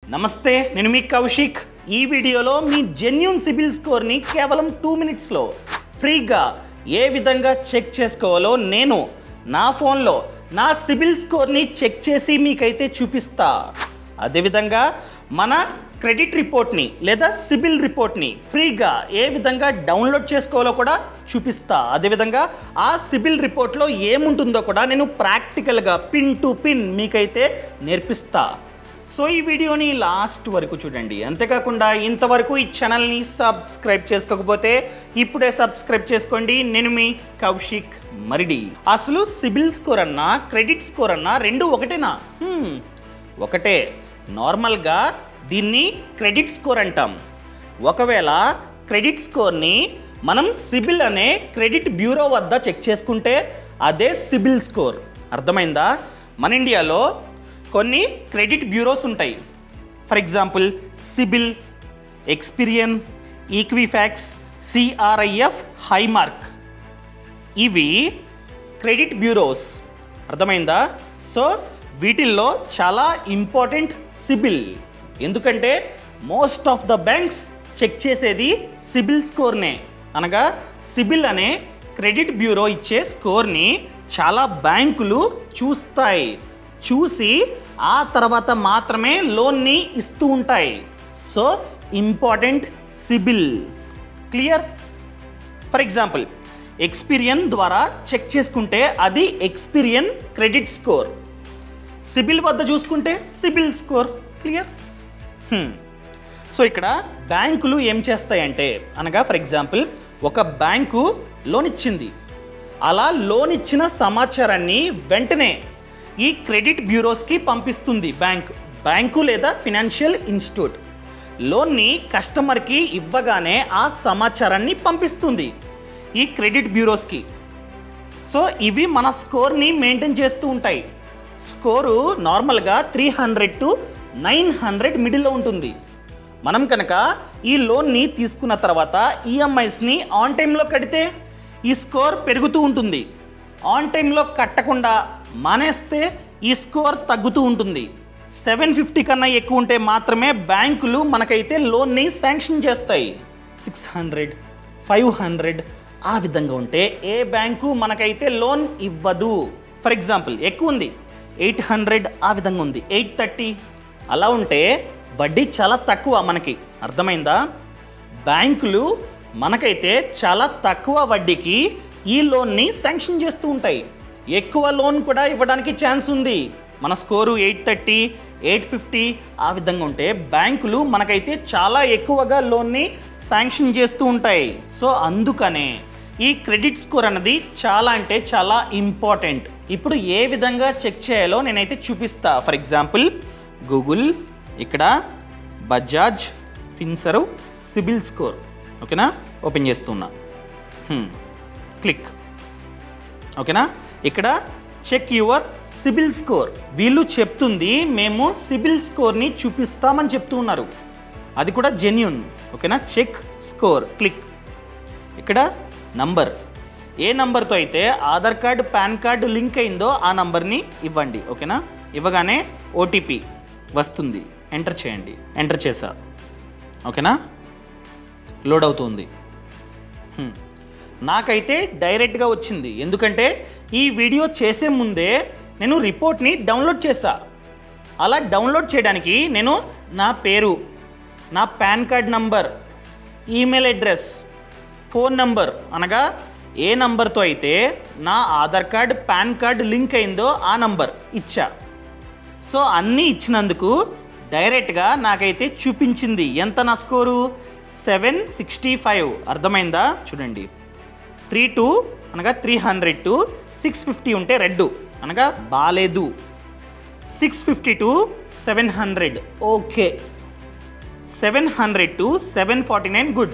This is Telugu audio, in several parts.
నమస్తే నేను మీ కౌశిక్ ఈ వీడియోలో మీ జెన్యున్ సిబిల్ స్కోర్ని కేవలం టూ మినిట్స్లో ఫ్రీగా ఏ విధంగా చెక్ చేసుకోవాలో నేను నా ఫోన్లో నా సిబిల్ స్కోర్ని చెక్ చేసి మీకైతే చూపిస్తా అదేవిధంగా మన క్రెడిట్ రిపోర్ట్ని లేదా సిబిల్ రిపోర్ట్ని ఫ్రీగా ఏ విధంగా డౌన్లోడ్ చేసుకోవాలో కూడా చూపిస్తా అదేవిధంగా ఆ సిబిల్ రిపోర్ట్లో ఏముంటుందో కూడా నేను ప్రాక్టికల్గా పిన్ టు పిన్ మీకైతే నేర్పిస్తా సో ఈ వీడియోని లాస్ట్ వరకు చూడండి అంతేకాకుండా ఇంతవరకు ఈ ఛానల్ని సబ్స్క్రైబ్ చేసుకోకపోతే ఇప్పుడే సబ్స్క్రైబ్ చేసుకోండి నేను మీ కౌశిక్ మరిడి అసలు సిబిల్ స్కోర్ అన్నా క్రెడిట్ స్కోర్ అన్నా రెండు ఒకటేనా హ్మ్, ఒకటే నార్మల్గా దీన్ని క్రెడిట్ స్కోర్ అంటాం ఒకవేళ క్రెడిట్ స్కోర్ని మనం సిబిల్ అనే క్రెడిట్ బ్యూరో వద్ద చెక్ చేసుకుంటే అదే సిబిల్ స్కోర్ అర్థమైందా మన ఇండియాలో కొన్ని క్రెడిట్ బ్యూరోస్ ఉంటాయి for example CIBIL Experian Equifax CRIF Highmark ఇవి క్రెడిట్ బ్యూరోస్ అర్థమైందా సో వీటిల్లో చాలా ఇంపార్టెంట్ సిబిల్ ఎందుకంటే most of the banks check చేసేది సిబిల్ స్కోర్నే అనగా సిబిల్ అనే క్రెడిట్ బ్యూరో ఇచ్చే స్కోర్ని చాలా బ్యాంకులు చూస్తాయి చూసి ఆ తర్వాత మాత్రమే లోన్ని ఇస్తూ ఉంటాయి so important CIBIL clear for example Experian ద్వారా చెక్ చేసుకుంటే అది ఎక్స్పీరియన్ క్రెడిట్ స్కోర్ సిబిల్ వద్ద చూసుకుంటే సిబిల్ స్కోర్ క్లియర్ సో ఇక్కడ బ్యాంకులు ఏం చేస్తాయంటే అనగా ఫర్ ఎగ్జాంపుల్ ఒక బ్యాంకు లోన్ ఇచ్చింది అలా లోన్ ఇచ్చిన సమాచారాన్ని వెంటనే ఈ క్రెడిట్ బ్యూరోస్కి పంపిస్తుంది బ్యాంక్ బ్యాంకు లేదా ఫినాన్షియల్ ఇన్స్టిట్యూట్ లోన్ని కస్టమర్కి ఇవ్వగానే ఆ సమాచారాన్ని పంపిస్తుంది ఈ క్రెడిట్ బ్యూరోస్కి సో ఇవి మన స్కోర్ని మెయింటైన్ చేస్తూ ఉంటాయి స్కోరు నార్మల్గా three hundred to nine hundred మిడిల్లో ఉంటుంది మనం కనుక ఈ లోన్ని తీసుకున్న తర్వాత ఈఎంఐస్ని ఆన్ టైంలో కడితే ఈ స్కోర్ పెరుగుతూ ఉంటుంది ఆన్ టైంలో కట్టకుండా మానేస్తే ఈ స్కోర్ తగ్గుతూ ఉంటుంది సెవెన్ ఫిఫ్టీ కన్నా ఎక్కువ ఉంటే మాత్రమే బ్యాంకులు మనకైతే లోన్ని శాంక్షన్ చేస్తాయి సిక్స్ హండ్రెడ్ ఫైవ్ హండ్రెడ్ ఆ విధంగా ఉంటే ఏ బ్యాంకు మనకైతే లోన్ ఇవ్వదు ఫర్ ఎగ్జాంపుల్ ఎక్కువ ఉంది ఎయిట్ హండ్రెడ్ ఆ విధంగా ఉంది ఎయిట్ థర్టీ అలా ఉంటే వడ్డీ చాలా తక్కువ మనకి అర్థమైందా బ్యాంకులు మనకైతే చాలా తక్కువ వడ్డీకి ఈ లోన్ని శాంక్షన్ చేస్తూ ఉంటాయి ఎక్కువ లోన్ కూడా ఇవ్వడానికి ఛాన్స్ ఉంది మన score eight thirty eight fifty ఆ విధంగా ఉంటే బ్యాంకులు మనకైతే చాలా ఎక్కువగా లోన్ని శాంక్షన్ చేస్తూ ఉంటాయి సో అందుకనే ఈ క్రెడిట్ స్కోర్ అన్నది చాలా అంటే చాలా ఇంపార్టెంట్ ఇప్పుడు ఏ విధంగా చెక్ చేయాలో నేనైతే చూపిస్తా ఫర్ ఎగ్జాంపుల్ గూగుల్ ఇక్కడ బజాజ్ ఫిన్సరు సిబిల్ స్కోర్ ఓకేనా ఓపెన్ చేస్తున్నా హ్మ్. క్లిక్ ఓకేనా ఇక్కడ చెక్ యువర్ సిబిల్ స్కోర్ వీళ్ళు చెప్తుంది మేము సిబిల్ స్కోర్ని చూపిస్తామని చెప్తూ ఉన్నారు అది కూడా జెన్యున్ ఓకేనా చెక్ స్కోర్ క్లిక్ ఇక్కడ నంబర్ ఏ నంబర్తో అయితే Aadhaar card PAN card link అయిందో ఆ నంబర్ని ఇవ్వండి ఓకేనా ఇవ్వగానే ఓటీపీ వస్తుంది ఎంటర్ చేయండి ఎంటర్ చేసా ఓకేనా లోడ్ అవుతుంది హ్మ్. నాకైతే డైరెక్ట్గా వచ్చింది ఎందుకంటే ఈ వీడియో చేసే ముందే నేను రిపోర్ట్ని డౌన్లోడ్ చేశా అలా డౌన్లోడ్ చేయడానికి నేను నా పేరు నా PAN card number email address phone number అనగా ఏ నంబర్తో అయితే నా Aadhaar card PAN card link అయిందో ఆ నంబర్ ఇచ్చా సో అన్నీ ఇచ్చినందుకు డైరెక్ట్గా నాకైతే చూపించింది ఎంత నా స్కోరు సెవెన్ సిక్స్టీ ఫైవ్ అర్థమైందా చూడండి త్రీ టూ అనగా three hundred to six fifty ఉంటే రెడ్ అనగా బాలేదు six fifty to seven hundred okay seven hundred to seven forty nine good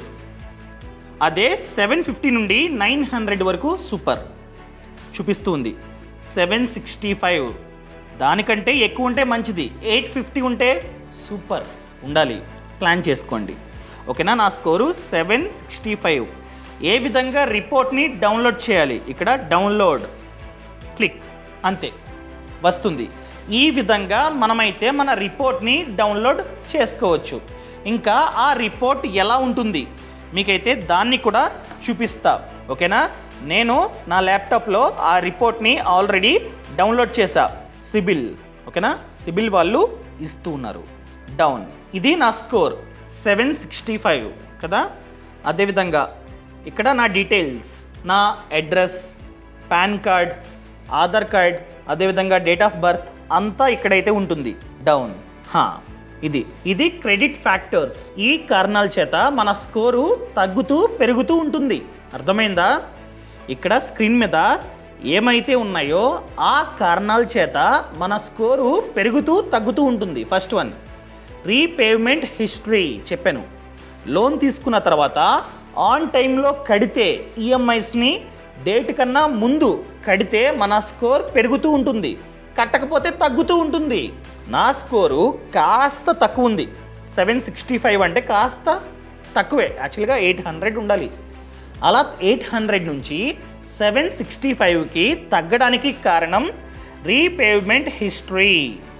అదే సెవెన్ ఫిఫ్టీ నుండి నైన్ హండ్రెడ్ వరకు సూపర్ చూపిస్తూ ఉంది సెవెన్ సిక్స్టీ ఫైవ్ దానికంటే ఎక్కువ ఉంటే మంచిది ఎయిట్ ఫిఫ్టీ ఉంటే సూపర్ ఉండాలి ప్లాన్ చేసుకోండి ఓకేనా నా స్కోరు సెవెన్ సిక్స్టీ ఫైవ్ ఏ విధంగా రిపోర్ట్ని డౌన్లోడ్ చేయాలి ఇక్కడ డౌన్లోడ్ క్లిక్ అంతే వస్తుంది ఈ విధంగా మనమైతే మన రిపోర్ట్ని డౌన్లోడ్ చేసుకోవచ్చు ఇంకా ఆ రిపోర్ట్ ఎలా ఉంటుంది మీకైతే దాన్ని కూడా చూపిస్తా ఓకేనా నేను నా ల్యాప్టాప్లో ఆ రిపోర్ట్ని ఆల్రెడీ డౌన్లోడ్ చేశా సిబిల్ ఓకేనా సిబిల్ వాళ్ళు ఇస్తూ ఉన్నారు డౌన్ ఇది నా స్కోర్ సెవెన్ సిక్స్టీ ఫైవ్ కదా అదేవిధంగా ఇక్కడ నా డీటెయిల్స్ నా address PAN card Aadhaar card అదేవిధంగా డేట్ ఆఫ్ బర్త్ అంతా ఇక్కడైతే ఉంటుంది డౌన్ హా ఇది ఇది క్రెడిట్ ఫ్యాక్టర్స్ ఈ కారణాల చేత మన స్కోరు తగ్గుతూ పెరుగుతూ ఉంటుంది అర్థమైందా ఇక్కడ స్క్రీన్ మీద ఏమైతే ఉన్నాయో ఆ కారణాల చేత మన స్కోరు పెరుగుతూ తగ్గుతూ ఉంటుంది ఫస్ట్ వన్ రీపేమెంట్ హిస్టరీ చెప్పాను లోన్ తీసుకున్న తర్వాత ఆన్ టైంలో కడితే ఈఎంఐస్ని డేట్ కన్నా ముందు కడితే మన స్కోర్ పెరుగుతూ ఉంటుంది కట్టకపోతే తగ్గుతూ ఉంటుంది నా స్కోరు కాస్త తక్కువ ఉంది సెవెన్ సిక్స్టీ ఫైవ్ అంటే కాస్త తక్కువే యాక్చువల్గా ఎయిట్ హండ్రెడ్ ఉండాలి అలా ఎయిట్ హండ్రెడ్ నుంచి సెవెన్ సిక్స్టీ ఫైవ్కి తగ్గడానికి కారణం రీపేమెంట్ హిస్టరీ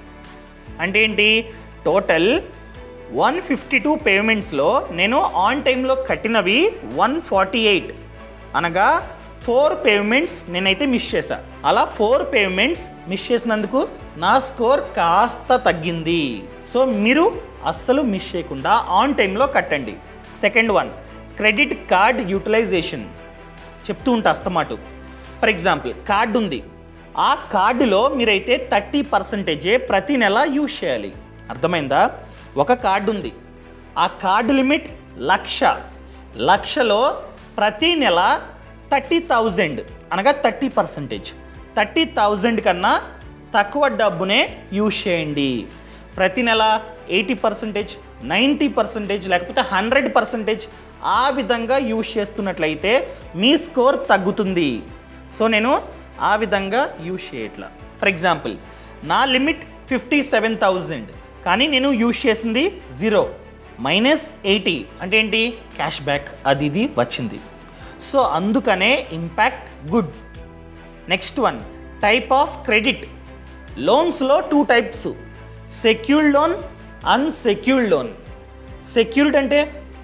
అంటే ఏంటి టోటల్ వన్ ఫిఫ్టీ టూ పేమెంట్స్లో నేను ఆన్ టైంలో కట్టినవి వన్ ఫార్టీ ఎయిట్ అనగా ఫోర్ పేమెంట్స్ నేనైతే మిస్ చేశా అలా ఫోర్ పేమెంట్స్ మిస్ చేసినందుకు నా స్కోర్ కాస్త తగ్గింది సో మీరు అస్సలు మిస్ చేయకుండా ఆన్ టైంలో కట్టండి second one credit card utilization చెప్తూ ఉంటా అస్తమాటు ఫర్ ఎగ్జాంపుల్ కార్డు ఉంది ఆ కార్డులో మీరైతే థర్టీ పర్సెంటేజే ప్రతి నెల యూజ్ చేయాలి అర్థమైందా ఒక కార్డు ఉంది ఆ కార్డు లిమిట్ లక్ష లక్షలో ప్రతి నెల థర్టీ థౌజండ్ అనగా థర్టీ పర్సెంటేజ్ థర్టీ థౌజండ్ కన్నా తక్కువ డబ్బునే యూజ్ చేయండి ప్రతి నెల ఎయిటీ పర్సెంటేజ్ నైంటీ పర్సెంటేజ్ లేకపోతే హండ్రెడ్ పర్సెంటేజ్ ఆ విధంగా యూజ్ చేస్తున్నట్లయితే మీ స్కోర్ తగ్గుతుంది సో నేను ఆ విధంగా యూజ్ చేయట్లా ఫర్ ఎగ్జాంపుల్ నా లిమిట్ ఫిఫ్టీ సెవెన్ థౌజండ్ కానీ నేను యూజ్ చేసింది జీరో మైనస్ ఎయిటీ అంటే ఏంటి క్యాష్ బ్యాక్ అది ఇది వచ్చింది సో అందుకనే impact good next one type of credit లోన్స్లో two types secured loan unsecured loan secured అంటే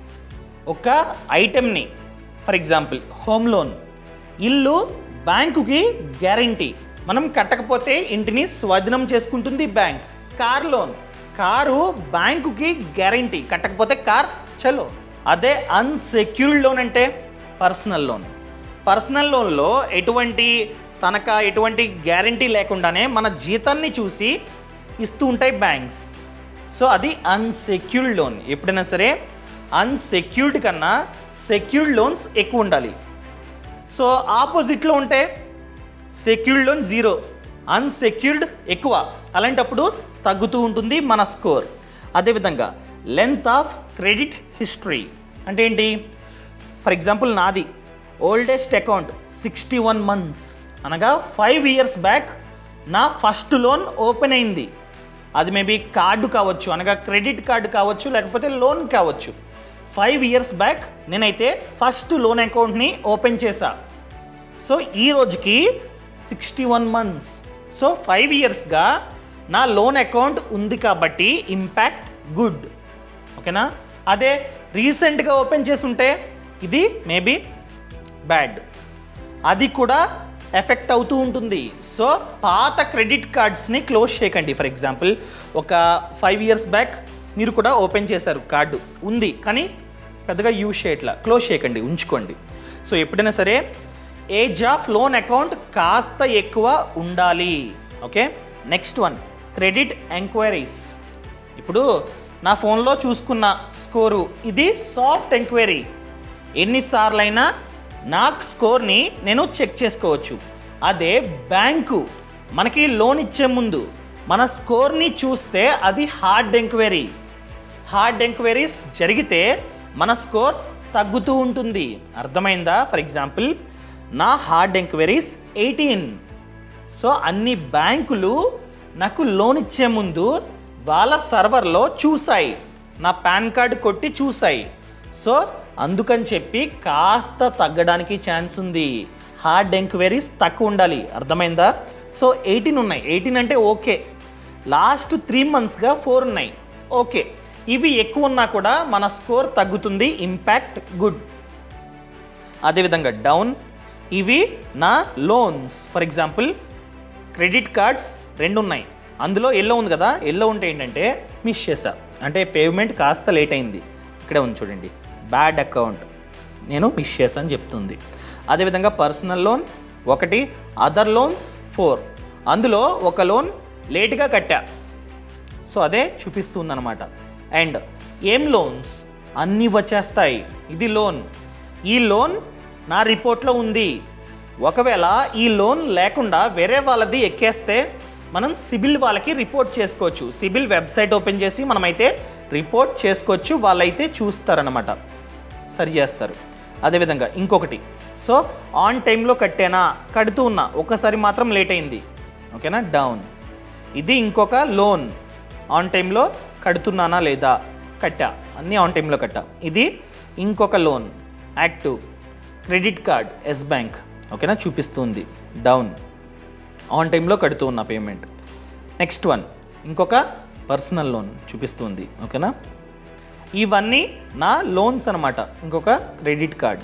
ఒక ఐటెంని ఫర్ ఎగ్జాంపుల్ హోమ్ లోన్ ఇల్లు బ్యాంకుకి గ్యారంటీ మనం కట్టకపోతే ఇంటిని స్వాధీనం చేసుకుంటుంది బ్యాంక్ కార్ లోన్ కారు బ్యాంకుకి గ్యారంటీ కట్టకపోతే కార్ చలో అదే అన్సెక్యూర్డ్ లోన్ అంటే పర్సనల్ లోన్ పర్సనల్ లోన్లో ఎటువంటి తనఖా ఎటువంటి గ్యారంటీ లేకుండానే మన జీతాన్ని చూసి ఇస్తూ ఉంటాయి బ్యాంక్స్ సో అది అన్సెక్యూర్డ్ లోన్ ఎప్పుడైనా సరే అన్సెక్యూర్డ్ కన్నా సెక్యూర్డ్ లోన్స్ ఎక్కువ ఉండాలి సో ఆపోజిట్లో ఉంటే సెక్యూర్డ్ లోన్ జీరో అన్సెక్యూర్డ్ ఎక్కువ అలాంటప్పుడు తగ్గుతూ ఉంటుంది మన స్కోర్ అదేవిధంగా లెంత్ ఆఫ్ క్రెడిట్ హిస్టరీ అంటే ఏంటి ఫర్ ఎగ్జాంపుల్ నాది oldest account sixty one months అనగా ఫైవ్ ఇయర్స్ బ్యాక్ నా ఫస్ట్ లోన్ ఓపెన్ అయింది అది మేబీ కార్డు కావచ్చు అనగా క్రెడిట్ కార్డు కావచ్చు లేకపోతే లోన్ కావచ్చు ఫైవ్ ఇయర్స్ బ్యాక్ నేనైతే ఫస్ట్ లోన్ అకౌంట్ని ఓపెన్ చేశా సో ఈ రోజుకి sixty one months so five ఇయర్స్గా నా లోన్ అకౌంట్ ఉంది కాబట్టి ఇంపాక్ట్ గుడ్ ఓకేనా అదే రీసెంట్గా ఓపెన్ చేసి ఉంటే ఇది మేబీ బ్యాడ్ అది కూడా ఎఫెక్ట్ అవుతూ ఉంటుంది సో పాత క్రెడిట్ కార్డ్స్ని క్లోజ్ చేయకండి ఫర్ ఎగ్జాంపుల్ ఒక ఫైవ్ ఇయర్స్ బ్యాక్ మీరు కూడా ఓపెన్ చేశారు కార్డు ఉంది కానీ పెద్దగా యూజ్ చేయట్లా క్లోజ్ చేయకండి ఉంచుకోండి సో ఎప్పుడైనా సరే ఏజ్ ఆఫ్ లోన్ అకౌంట్ కాస్త ఎక్కువ ఉండాలి okay next one credit enquiries ఇప్పుడు నా ఫోన్లో చూసుకున్న స్కోరు ఇది సాఫ్ట్ ఎంక్వైరీ ఎన్నిసార్లైనా నా స్కోర్ని నేను చెక్ చేసుకోవచ్చు అదే బ్యాంకు మనకి లోన్ ఇచ్చే ముందు మన స్కోర్ని చూస్తే అది హార్డ్ ఎంక్వైరీ హార్డ్ ఎంక్వైరీస్ జరిగితే మన స్కోర్ తగ్గుతూ ఉంటుంది అర్థమైందా ఫర్ ఎగ్జాంపుల్ నా హార్డ్ ఎంక్వైరీస్ ఎయిటీన్ సో అన్ని బ్యాంకులు నాకు లోన్ ఇచ్చే ముందు వాళ్ళ సర్వర్లో చూసాయి నా పాన్ కార్డు కొట్టి చూసాయి సో అందుకని చెప్పి కాస్త తగ్గడానికి ఛాన్స్ ఉంది హార్డ్ ఎంక్వైరీస్ తక్కువ ఉండాలి అర్థమైందా సో ఎయిటీన్ ఉన్నాయి ఎయిటీన్ అంటే ఓకే లాస్ట్ త్రీ మంత్స్గా ఫోర్ ఉన్నాయి ఓకే ఇవి ఎక్కువ ఉన్నా కూడా మన స్కోర్ తగ్గుతుంది ఇంపాక్ట్ గుడ్ అదేవిధంగా డౌన్ ఇవి నా loans for example credit cards రెండు ఉన్నాయి అందులో ఎల్లో ఉంది కదా ఎల్లో ఉంటే ఏంటంటే మిస్ చేశా అంటే పేమెంట్ కాస్త లేట్ అయింది ఇక్కడే ఉంది చూడండి బ్యాడ్ అకౌంట్ నేను మిస్ చేశాను చెప్తుంది అదేవిధంగా పర్సనల్ లోన్ ఒకటి అదర్ లోన్స్ ఫోర్ అందులో ఒక లోన్ లేట్గా కట్టా సో అదే చూపిస్తుంది అనమాట అండ్ ఏం లోన్స్ అన్నీ వచ్చేస్తాయి ఇది లోన్ ఈ లోన్ నా రిపోర్ట్లో ఉంది ఒకవేళ ఈ లోన్ లేకుండా వేరే వాళ్ళది ఎక్కేస్తే మనం సిబిల్ వాళ్ళకి రిపోర్ట్ చేసుకోవచ్చు సిబిల్ వెబ్సైట్ ఓపెన్ చేసి మనమైతే రిపోర్ట్ చేసుకోవచ్చు వాళ్ళైతే చూస్తారనమాట సరి చేస్తారు అదేవిధంగా ఇంకొకటి సో ఆన్ టైంలో కట్టేనా కడుతూ ఉన్నా ఒకసారి మాత్రం లేట్ అయింది ఓకేనా డౌన్ ఇది ఇంకొక లోన్ ఆన్ టైంలో కడుతున్నానా లేదా కట్టా అన్నీ ఆన్ టైంలో కట్టా ఇది ఇంకొక loan active credit card Yes Bank ఓకేనా చూపిస్తుంది డౌన్ ఆన్ టైంలో కడుతూ ఉన్న పేమెంట్ నెక్స్ట్ వన్ ఇంకొక పర్సనల్ లోన్ చూపిస్తుంది ఓకేనా ఇవన్నీ నా లోన్స్ అనమాట ఇంకొక క్రెడిట్ కార్డ్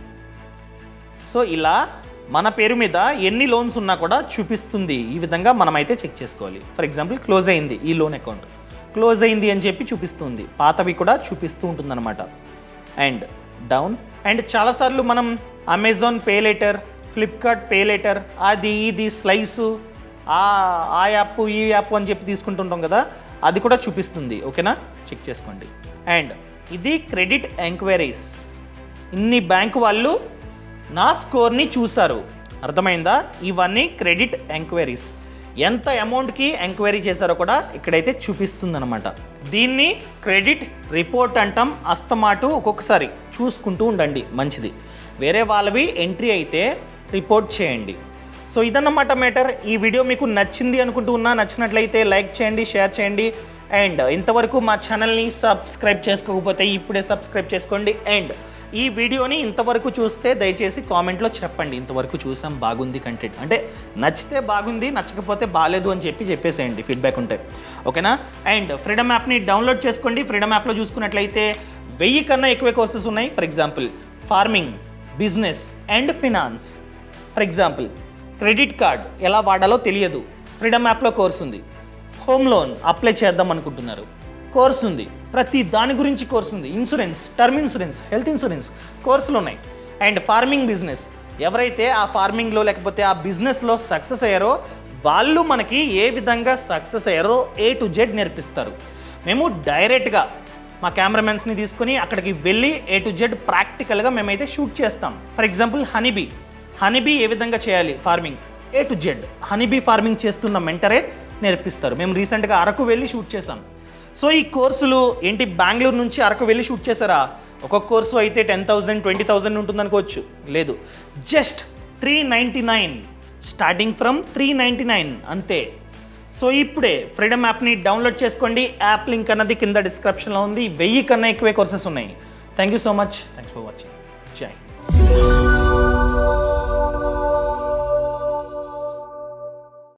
సో ఇలా మన పేరు మీద ఎన్ని లోన్స్ ఉన్నా కూడా చూపిస్తుంది ఈ విధంగా మనమైతే చెక్ చేసుకోవాలి ఫర్ ఎగ్జాంపుల్ క్లోజ్ అయింది ఈ లోన్ అకౌంట్ క్లోజ్ అయింది అని చెప్పి చూపిస్తుంది పాతవి కూడా చూపిస్తూ ఉంటుందన్నమాట అండ్ డౌన్ అండ్ చాలాసార్లు మనం Amazon pay later Flipkart pay later అది ఇది స్లైసు ఆ ఆ యాప్ ఈ యాప్ అని చెప్పి తీసుకుంటుంటాం కదా అది కూడా చూపిస్తుంది ఓకేనా చెక్ చేసుకోండి అండ్ ఇది క్రెడిట్ ఎంక్వైరీస్ ఇన్ని బ్యాంకు వాళ్ళు నా స్కోర్ని చూశారు అర్థమైందా ఇవన్నీ క్రెడిట్ ఎంక్వైరీస్ ఎంత అమౌంట్కి ఎంక్వైరీ చేశారో కూడా ఇక్కడైతే చూపిస్తుందన్నమాట దీన్ని క్రెడిట్ రిపోర్ట్ అంటాం అస్తమాటు ఒక్కొక్కసారి చూసుకుంటూ ఉండండి మంచిది వేరే వాళ్ళవి ఎంట్రీ అయితే రిపోర్ట్ చేయండి సో ఇదన్నమాట మ్యాటర్ ఈ వీడియో మీకు నచ్చింది అనుకుంటూ ఉన్నా నచ్చినట్లయితే లైక్ చేయండి షేర్ చేయండి అండ్ ఇంతవరకు మా ఛానల్ని సబ్స్క్రైబ్ చేసుకోకపోతే ఇప్పుడే సబ్స్క్రైబ్ చేసుకోండి అండ్ ఈ వీడియోని ఇంతవరకు చూస్తే దయచేసి కామెంట్లో చెప్పండి ఇంతవరకు చూసాం బాగుంది కంటెంట్ అంటే నచ్చితే బాగుంది నచ్చకపోతే బాగాలేదు అని చెప్పి చెప్పేసేయండి ఫీడ్బ్యాక్ ఉంటే ఓకేనా అండ్ ఫ్రీడమ్ యాప్ని డౌన్లోడ్ చేసుకోండి ఫ్రీడమ్ యాప్లో చూసుకున్నట్లయితే వెయ్యి కన్నా ఎక్కువ కోర్సెస్ ఉన్నాయి for example farming business and finance for example credit card ఎలా వాడాలో తెలియదు ఫ్రీడమ్ యాప్లో కోర్స్ ఉంది హోమ్ లోన్ అప్లై చేద్దాం అనుకుంటున్నారు కోర్స్ ఉంది ప్రతి దాని గురించి కోర్స్ ఉంది insurance term insurance health insurance కోర్సులు ఉన్నాయి అండ్ ఫార్మింగ్ బిజినెస్ ఎవరైతే ఆ ఫార్మింగ్లో లేకపోతే ఆ బిజినెస్లో సక్సెస్ అయ్యారో వాళ్ళు మనకి ఏ విధంగా సక్సెస్ అయ్యారో ఏ టు జెడ్ నేర్పిస్తారు మేము డైరెక్ట్గా మా కెమెరామెన్స్ని తీసుకొని అక్కడికి వెళ్ళి ఏ టు జెడ్ ప్రాక్టికల్గా మేమైతే షూట్ చేస్తాం ఫర్ ఎగ్జాంపుల్ హనీబీ హనీబీ ఏ విధంగా చేయాలి farming A to Z honeybee farming చేస్తున్న మెంటరే నేర్పిస్తారు మేము రీసెంట్గా అరకు వెళ్ళి షూట్ చేసాం సో ఈ కోర్సులు ఏంటి బెంగళూరు నుంచి అరకు వెళ్ళి షూట్ చేశారా ఒక్కొక్క కోర్సు అయితే టెన్ థౌజండ్ ట్వంటీ థౌజండ్ ఉంటుంది అనుకోవచ్చు లేదు just three ninety nine starting from three ninety nine అంతే సో ఇప్పుడే ఫ్రీడమ్ యాప్ని డౌన్లోడ్ చేసుకోండి యాప్ లింక్ అన్నది కింద డిస్క్రిప్షన్లో ఉంది వెయ్యి కన్నా ఎక్కువే కోర్సెస్ ఉన్నాయి thank you so much thanks for watching